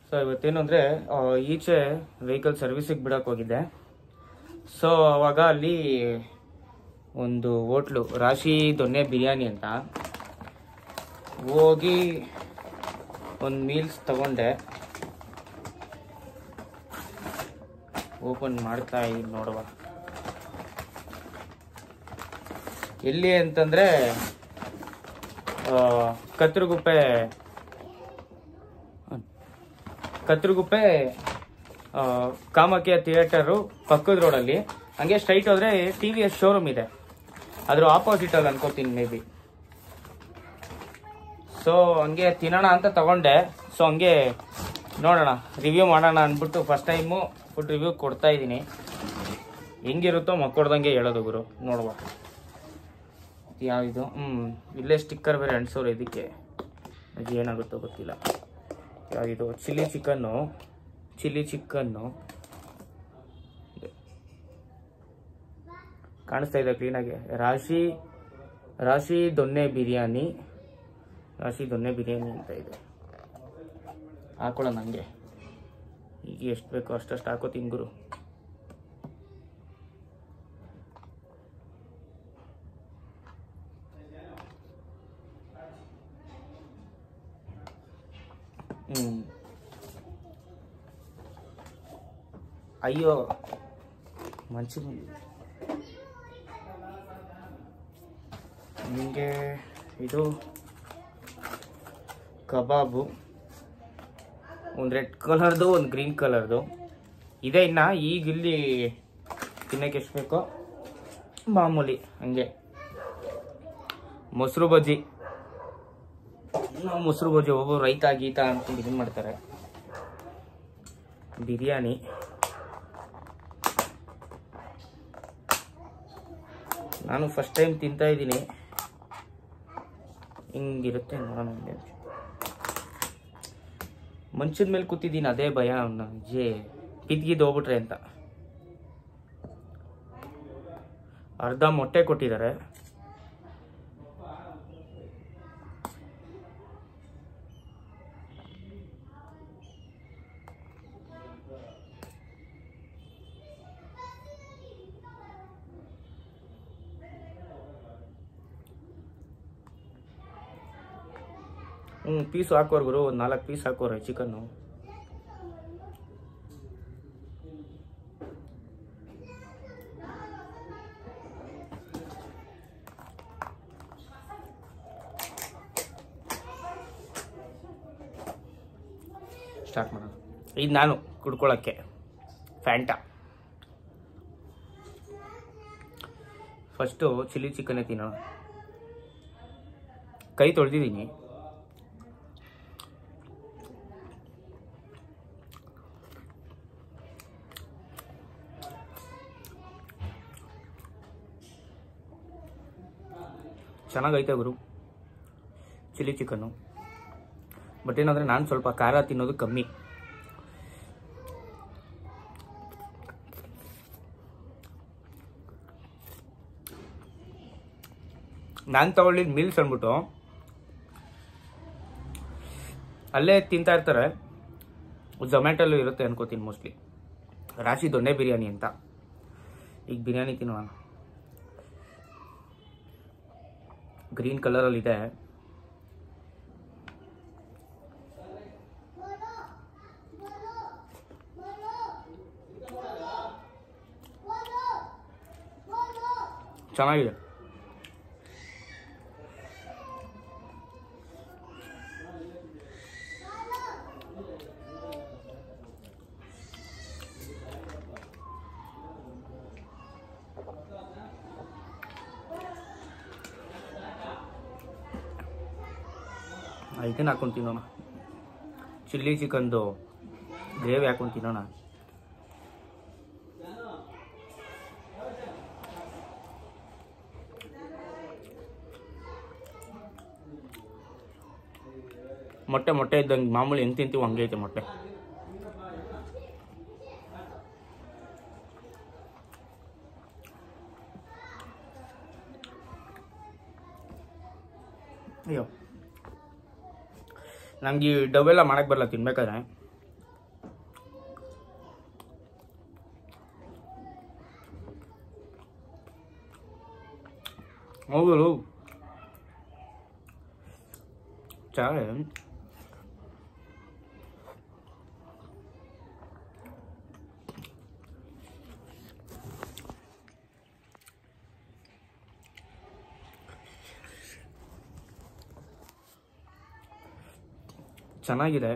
So ಇವತ್ತೇನು ಅಂದರೆ ಈಚೆ ವೆಹಿಕಲ್ ಸರ್ವಿಸಿಗೆ ಬಿಡೋಕೆ ಹೋಗಿದ್ದೆ ಸೊ ಅವಾಗ ಅಲ್ಲಿ ಒಂದು ಹೋಟ್ಲು ರಾಶಿ ದೊನ್ನೆ ಬಿರಿಯಾನಿ ಅಂತ ಹೋಗಿ ಒಂದು ಮೀಲ್ಸ್ ತಗೊಂಡೆ ಓಪನ್ ಮಾಡ್ತಾ ಇದ್ದೀನಿ ನೋಡುವ ಎಲ್ಲಿ ಅಂತಂದರೆ ಕತ್ರಗುಪ್ಪೆ ಕತ್ರಗುಪ್ಪೆ ಆ, ಕಾಮಾಖ್ಯ ಥಿಯೇಟರು ಪಕ್ಕದ ರೋಡಲ್ಲಿ ಹಂಗೆ ಸ್ಟ್ರೈಟ್ ಹೋದ್ರೆ ಟಿ ವಿ ಎಸ್ ಶೋರೂಮ್ ಇದೆ ಅದ್ರ ಆಪೋಸಿಟಲ್ಲಿ ಅನ್ಕೋತೀನಿ ಮೇ ಬಿ ಸೊ ಹಂಗೆ ತಿನ್ನೋಣ ಅಂತ ತಗೊಂಡೆ ಸೊ ಹಂಗೆ ನೋಡೋಣ ರಿವ್ಯೂ ಮಾಡೋಣ ಅಂದ್ಬಿಟ್ಟು ಫಸ್ಟ್ ಟೈಮು ಫುಡ್ ರಿವ್ಯೂ ಕೊಡ್ತಾ ಇದ್ದೀನಿ ಹೆಂಗಿರುತ್ತೋ ಮಕ್ಕೊಡ್ದಂಗೆ ಹೇಳೋದು ಗುರು ನೋಡುವ ಯಾವಿದು ಹ್ಞೂ ಇಲ್ಲೇ ಸ್ಟಿಕ್ಕರ್ ಬೇರೆ ಅಂಟಿಸೋರು ಇದಕ್ಕೆ ಅದು ಏನಾಗುತ್ತೋ ಗೊತ್ತಿಲ್ಲ ಯಾವಿದು ಚಿಲ್ಲಿ ಚಿಕನ್ನು ಚಿಲ್ಲಿ ಚಿಕನ್ನು ಕಾಣಿಸ್ತಾ ಇದೆ ಕ್ಲೀನಾಗಿ ರಾಶಿ ರಾಶಿ ದೊನ್ನೆ ಬಿರಿಯಾನಿ ರಾಶಿ ದೊನ್ನೆ ಬಿರಿಯಾನಿ ಅಂತ ಇದೆ ಹಾಕೊಳ್ಳೋಣ ನನಗೆ ಈಗ ಎಷ್ಟು ಬೇಕೋ ಅಷ್ಟಷ್ಟು ಹಾಕೋತೀನಿ ಗುರು ಹ್ಞೂ ಅಯ್ಯೋ ಮಂಚಿ ನಿಮಗೆ ಇದು ಕಬಾಬು ಒಂದು ರೆಡ್ ಕಲರ್ದು ಒಂದು ಗ್ರೀನ್ ಕಲರ್ದು ಇದೆ ಇನ್ನು ಈಗ ಇಲ್ಲಿ ತಿನ್ನಕ್ಕೆ ಎಷ್ಟು ಬೇಕೋ ಮಾಮೂಲಿ ಹಂಗೆ ಮೊಸರು ಬಜ್ಜಿ ನಾವು ಮೊಸರು ಬಜ್ಜಿ ಒಬ್ಬರು ರೈತ ಗೀತ ಅಂತ ಇದನ್ನ ಮಾಡ್ತಾರೆ ಬಿರಿಯಾನಿ ನಾನು ಫಸ್ಟ್ ಟೈಮ್ ತಿಂತಾ ಇದ್ದೀನಿ ಹಿಂಗಿರುತ್ತೆ ನೋಡೋಣ ಒಂದೇ ನಿಮಿಷ. ಮಂಚದ ಮೇಲೆ ಕೂತಿದ್ದೀನಿ ಅದೇ ಭಯ ಜೇ ಬಿದ್ಗಿದ್ದು ಹೋಗ್ಬಿಟ್ರೆ ಅಂತ ಅರ್ಧ ಮೊಟ್ಟೆ ಕೊಟ್ಟಿದ್ದಾರೆ ಹ್ಞೂ ಪೀಸ್ ಹಾಕೋರು ಗುರು ಒಂದು ನಾಲ್ಕು ಪೀಸ್ ಹಾಕೋರೆ ಚಿಕನ್ನು ಸ್ಟಾರ್ಟ್ ಮಾಡೋಣ ಇದು ನಾನು ಕುಡ್ಕೊಳ್ಳೋಕ್ಕೆ ಫ್ಯಾಂಟಾ ಫಸ್ಟು ಚಿಲ್ಲಿ ಚಿಕನ್ನೇ ತಿನ್ನೋಣ ಕೈ ತೊಳೆದಿದ್ದೀನಿ ಚೆನ್ನಾಗೈತೆ ಗುರು ಚಿಲ್ಲಿ ಚಿಕನ್ನು ಬಟ್ ಏನಂದರೆ ನಾನು ಸ್ವಲ್ಪ ಖಾರ ತಿನ್ನೋದು ಕಮ್ಮಿ ನಾನು ತಗೊಳ್ಳಿದ ಮೀಲ್ಸ್ ಅಂದ್ಬಿಟ್ಟು ಅಲ್ಲೇ ತಿಂತಾ ಇರ್ತಾರೆ ಝೊಮ್ಯಾಟೊಲ್ಲೂ ಇರುತ್ತೆ ಅನ್ಕೋತೀನಿ ಮೋಸ್ಟ್ಲಿ ರಾಶಿ ದೊಣ್ಣೆ ಬಿರಿಯಾನಿ ಅಂತ ಈಗ ಬಿರಿಯಾನಿ ತಿನ್ನೋಣ ಗ್ರೀನ್ ಕಲರಲ್ಲಿ ಇದೆ ಚೆನ್ನಾಗಿದೆ ಇದನ್ನ ಹಾಕೊಂಡು ತಿನ್ನೋಣ ಚಿಲ್ಲಿ ಚಿಕನ್ದು ಗ್ರೇವಿ ಹಾಕೊಂಡು ತಿನ್ನೋಣ ಮೊಟ್ಟೆ ಮೊಟ್ಟೆ ಇದ್ದಂಗೆ ಮಾಮೂಲಿ ಹೆಂಗೆ ತಿಂತೀವಿ ಹಂಗೆ ಐತೆ ಮೊಟ್ಟೆ ಅಯ್ಯೋ ನಂಗೆ ಈ ಡವೆಲ್ಲ ಮಾಡಕ್ಕೆ ಬರಲ್ಲ ತಿನ್ಬೇಕಾದ್ರೆ ಹೌದು ಚಾಳೆ ಚೆನ್ನಾಗಿದೆ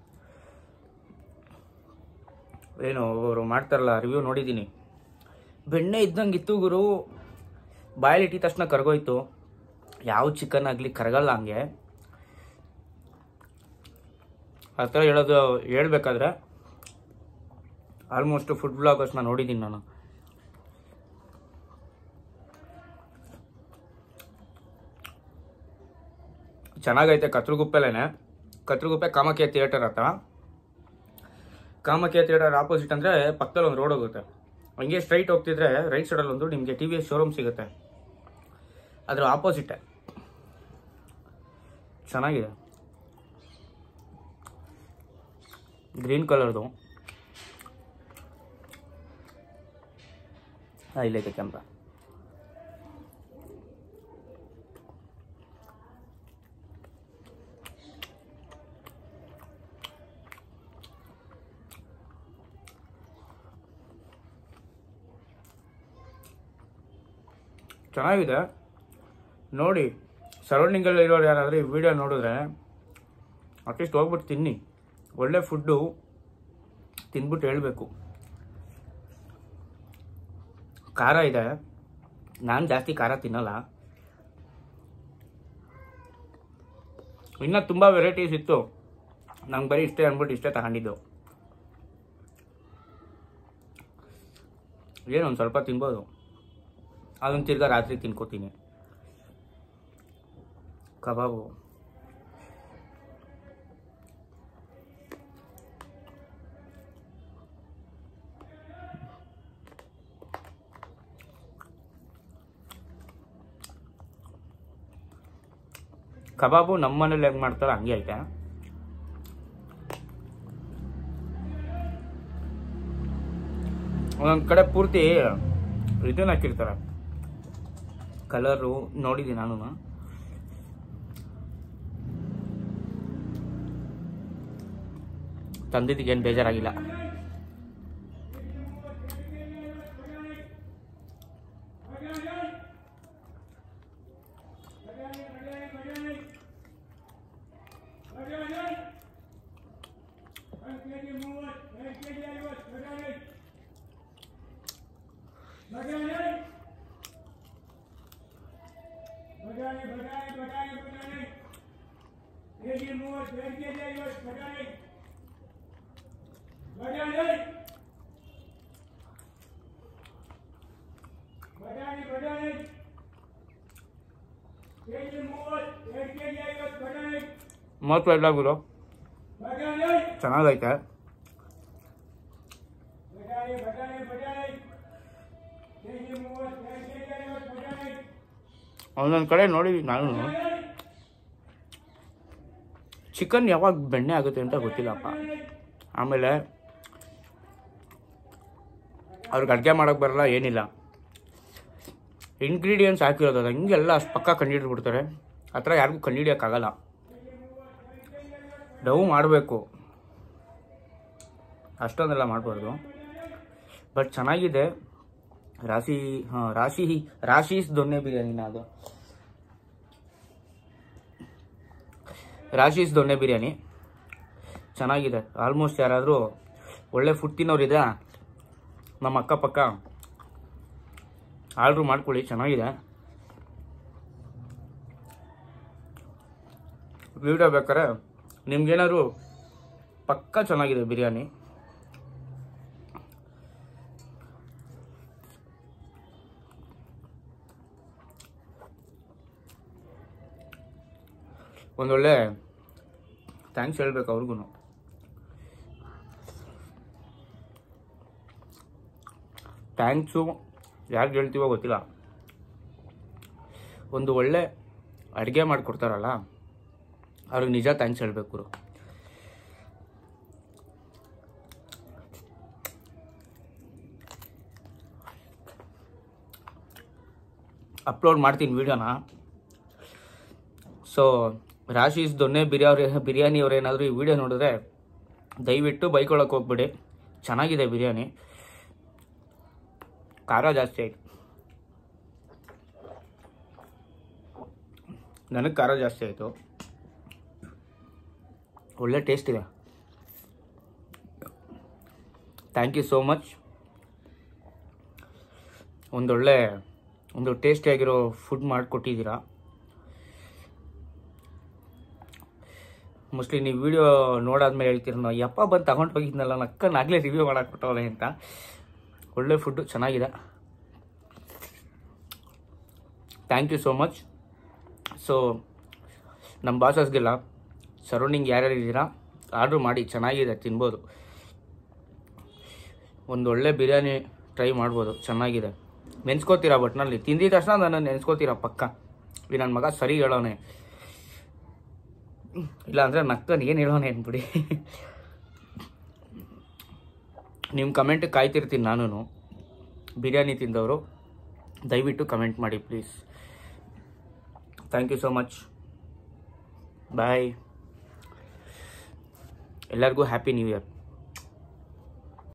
ಏನು ಅವರು ಮಾಡ್ತಾರಲ್ಲ ರಿವ್ಯೂ ನೋಡಿದ್ದೀನಿ ಬೆಣ್ಣೆ ಇದ್ದಂಗೆ ಇತ್ತು ಗುರು ಬಾಯಲ್ಲಿ ಇಟ್ಟಿದ ತಕ್ಷಣ ಕರ್ಗೋಯ್ತು ಯಾವ ಚಿಕನ್ ಆಗಲಿ ಕರಗಲ್ಲ ಹಂಗೆ ಆ ಥರ ಹೇಳೋದು ಹೇಳ್ಬೇಕಾದ್ರೆ ಆಲ್ಮೋಸ್ಟ್ ಫುಡ್ ಬ್ಲಾಗರ್ಸ್ನ ನೋಡಿದ್ದೀನಿ ನಾನು ಚೆನ್ನಾಗೈತೆ ಕತ್ರಗುಪ್ಪೆಲೇನೆ ಕತ್ರಗುಪ್ಪೆ ಕಾಮಾಖ್ಯ ಥಿಯೇಟರ್ ಹತ್ರ ಕಾಮಾಖ್ಯ ಥಿಯೇಟರ್ ಆಪೋಸಿಟ್ ಅಂದರೆ ಪಕ್ಕದಲ್ಲಿ ಒಂದು ರೋಡ್ ಹೋಗುತ್ತೆ ಹಂಗೆ ಸ್ಟ್ರೈಟ್ ಹೋಗ್ತಿದ್ರೆ ರೈಟ್ ಸೈಡಲ್ಲಿ ಒಂದು ನಿಮಗೆ ಟಿ ವಿ ಎಸ್ ಶೋರೂಮ್ ಸಿಗುತ್ತೆ ಅದ್ರ ಆಪೋಸಿಟ್ಟೆ ಚೆನ್ನಾಗಿದೆ ಗ್ರೀನ್ ಕಲರ್ದು ಹಾಂ ಇಲ್ಲೈತೆ ಕ್ಯಾಮ್ರಾ ಚೆನ್ನಾಗಿದೆ ನೋಡಿ ಸರೌಂಡಿಂಗಲ್ಲಿ ಇರೋರು ಯಾರಾದರೂ ಈ ವಿಡಿಯೋ ನೋಡಿದ್ರೆ ಅಟ್ಲೀಸ್ಟ್ ಹೋಗ್ಬಿಟ್ಟು ತಿನ್ನಿ ಒಳ್ಳೆ ಫುಡ್ಡು ತಿಂದ್ಬಿಟ್ಟು ಹೇಳಬೇಕು ಖಾರ ಇದೆ ನಾನು ಜಾಸ್ತಿ ಖಾರ ತಿನ್ನಲ್ಲ ಇನ್ನೂ ತುಂಬ ವೆರೈಟೀಸ್ ಇತ್ತು ನಂಗೆ ಬರೀ ಇಷ್ಟೇ ಅಂದ್ಬಿಟ್ಟು ಇಷ್ಟೇ ತಗೊಂಡಿದ್ದು ಏನು ಒಂದು ಸ್ವಲ್ಪ ತಿನ್ಬೋದು ಅದನ್ನು ತಿರ್ಗಾ ರಾತ್ರಿ ತಿನ್ಕೋತೀನಿ ಕಬಾಬು ಕಬಾಬು ನಮ್ಮ ಮನೇಲಿ ಹೆಂಗೆ ಮಾಡ್ತಾರೋ ಹಂಗೆ ಐತೆ ಒಂದೊಂದು ಕಡೆ ಪೂರ್ತಿ ಇದನ್ನ ಹಾಕಿರ್ತಾರೆ ಕಲರು ನೋಡಿದ್ದೀನಿ ನಾನು ತಂದಿದ್ದಕ್ಕೆ ಏನು ಬೇಜಾರಾಗಿಲ್ಲ ಮೂವತ್ತು ಇಲ್ಲ ಗುರು ಚೆನ್ನಾಗೈತೆ ಒಂದೊಂದು ಕಡೆ ನೋಡಿ ನಾನು ಚಿಕನ್ ಯಾವಾಗ ಬೆಣ್ಣೆ ಆಗುತ್ತೆ ಅಂತ ಗೊತ್ತಿಲ್ಲಪ್ಪ ಆಮೇಲೆ ಅವ್ರಿಗೆ ಅಡುಗೆ ಮಾಡೋಕ್ಕೆ ಬರಲ್ಲ ಏನಿಲ್ಲ ಇಂಗ್ರೀಡಿಯೆಂಟ್ಸ್ ಹಾಕಿರೋದು ಅದು ಹಂಗೆಲ್ಲ ಅಷ್ಟು ಪಕ್ಕ ಕಂಡುಹಿಡಿದ್ಬಿಡ್ತಾರೆ ಆ ಥರ ಯಾರಿಗೂ ಕಂಡುಹಿಡಿಯೋಕ್ಕಾಗಲ್ಲ ಡವ್ ಮಾಡಬೇಕು ಅಷ್ಟೊಂದೆಲ್ಲ ಮಾಡಬಾರ್ದು ಬಟ್ ಚೆನ್ನಾಗಿದೆ ರಾಶಿ ಹಾಂ ರಾಶಿ ರಾಶೀಸ್ ದೊನ್ನೆ ಬಿರಿಯಾನಿನ ಅದು ರಾಶೀಸ್ ದೊನ್ನೆ ಬಿರಿಯಾನಿ ಚೆನ್ನಾಗಿದೆ ಆಲ್ಮೋಸ್ಟ್ ಯಾರಾದರೂ ಒಳ್ಳೆ ಫುಡ್ ತಿನ್ನೋರಿದೆ ನಮ್ಮ ಅಕ್ಕಪಕ್ಕ ಆರ್ಡ್ರ್ ಮಾಡ್ಕೊಳ್ಳಿ ಚೆನ್ನಾಗಿದೆ ವಿಡಿಯೋ ಬೇಕಾರೆ ನಿಮ್ಗೇನಾದ್ರು ಪಕ್ಕ ಚೆನ್ನಾಗಿದೆ ಬಿರಿಯಾನಿ ಒಂದೊಳ್ಳೆ ಥ್ಯಾಂಕ್ಸ್ ಹೇಳ್ಬೇಕು ಅವ್ರಿಗೂ ಥ್ಯಾಂಕ್ಸು ಯಾರಿಗೆ ಹೇಳ್ತೀವೋ ಗೊತ್ತಿಲ್ಲ ಒಂದು ಒಳ್ಳೆ ಅಡುಗೆ ಮಾಡಿಕೊಡ್ತಾರಲ್ಲ ಅವ್ರಿಗೆ ನಿಜ ಥ್ಯಾಂಕ್ಸ್ ಹೇಳ್ಬೇಕು ಗುರು ಅಪ್ಲೋಡ್ ಮಾಡ್ತೀನಿ ವೀಡಿಯೋನ ಸೊ ರಾಶೀಸ್ ದೊನ್ನೆ ಬಿರಿಯಾವ್ರೆ ಬಿರಿಯಾನಿ ಅವ್ರು ಏನಾದರೂ ಈ ವಿಡಿಯೋ ನೋಡಿದ್ರೆ ದಯವಿಟ್ಟು ಬೈಕೊಳಕ್ಕೆ ಹೋಗ್ಬಿಡಿ ಚೆನ್ನಾಗಿದೆ ಬಿರಿಯಾನಿ ಖಾರ ಜಾಸ್ತಿ ಆಯಿತು ನನಗೆ ಖಾರ ಜಾಸ್ತಿ ಆಯಿತು ಒಳ್ಳೆ ಟೇಸ್ಟ್ ಇದೆ ಥ್ಯಾಂಕ್ ಯು ಸೋ ಮಚ್ ಒಂದೊಳ್ಳೆ ಒಂದು ಟೇಸ್ಟಿಯಾಗಿರೋ ಫುಡ್ ಮಾಡಿಕೊಟ್ಟಿದ್ದೀರಾ ಮೋಸ್ಟ್ಲಿ ನೀವು ವಿಡಿಯೋ ನೋಡಾದ್ಮೇಲೆ ಹೇಳ್ತೀರ ನಾವು ಯಪ್ಪ ಬಂದು ತಗೊಂಡು ಹೋಗಿದ್ನಲ್ಲ ನಕ್ಕ ನಾಗಲೇ ರಿವ್ಯೂ ಮಾಡಕ್ಕೆ ಕೊಟ್ಟವಳೆ ಅಂತ ಒಳ್ಳೆ ಫುಡ್ಡು ಚೆನ್ನಾಗಿದೆ thank you so much so ನಮ್ಮ ಬಾಸಸ್ಗೆಲ್ಲ ಸರೌಂಡಿಂಗ್ ಯಾರ್ಯಾರು ಇದ್ದೀರಾ ಆರ್ಡ್ರ್ ಮಾಡಿ ಚೆನ್ನಾಗಿದೆ ತಿನ್ಬೋದು ಒಂದು ಒಳ್ಳೆ ಬಿರಿಯಾನಿ ಟ್ರೈ ಮಾಡ್ಬೋದು ಚೆನ್ನಾಗಿದೆ ನೆನ್ಸ್ಕೋತೀರಾ ಬಟ್ನಲ್ಲಿ ತಿಂದಿದ ತಕ್ಷಣ ನನ್ನ ನೆನ್ಸ್ಕೋತೀರಾ ಪಕ್ಕ ಈ ನನ್ನ ಮಗ ಸರಿ ಹೇಳೋನೆ ಇಲ್ಲ ಅಂದರೆ ನಕ್ಕನ್ ಏನು ಹೇಳೋನೆ ಅಂದ್ಬಿಡಿ ನಿಮ್ಮ ಕಮೆಂಟ್ ಕಾಯ್ತಿರ್ತೀನಿ ನಾನು ಬಿರಿಯಾನಿ ತಿಂದವರು ದಯವಿಟ್ಟು ಕಮೆಂಟ್ ಮಾಡಿ please thank you so much bye ಎಲ್ಲರಿಗೂ ಹ್ಯಾಪಿ ನ್ಯೂ ಇಯರ್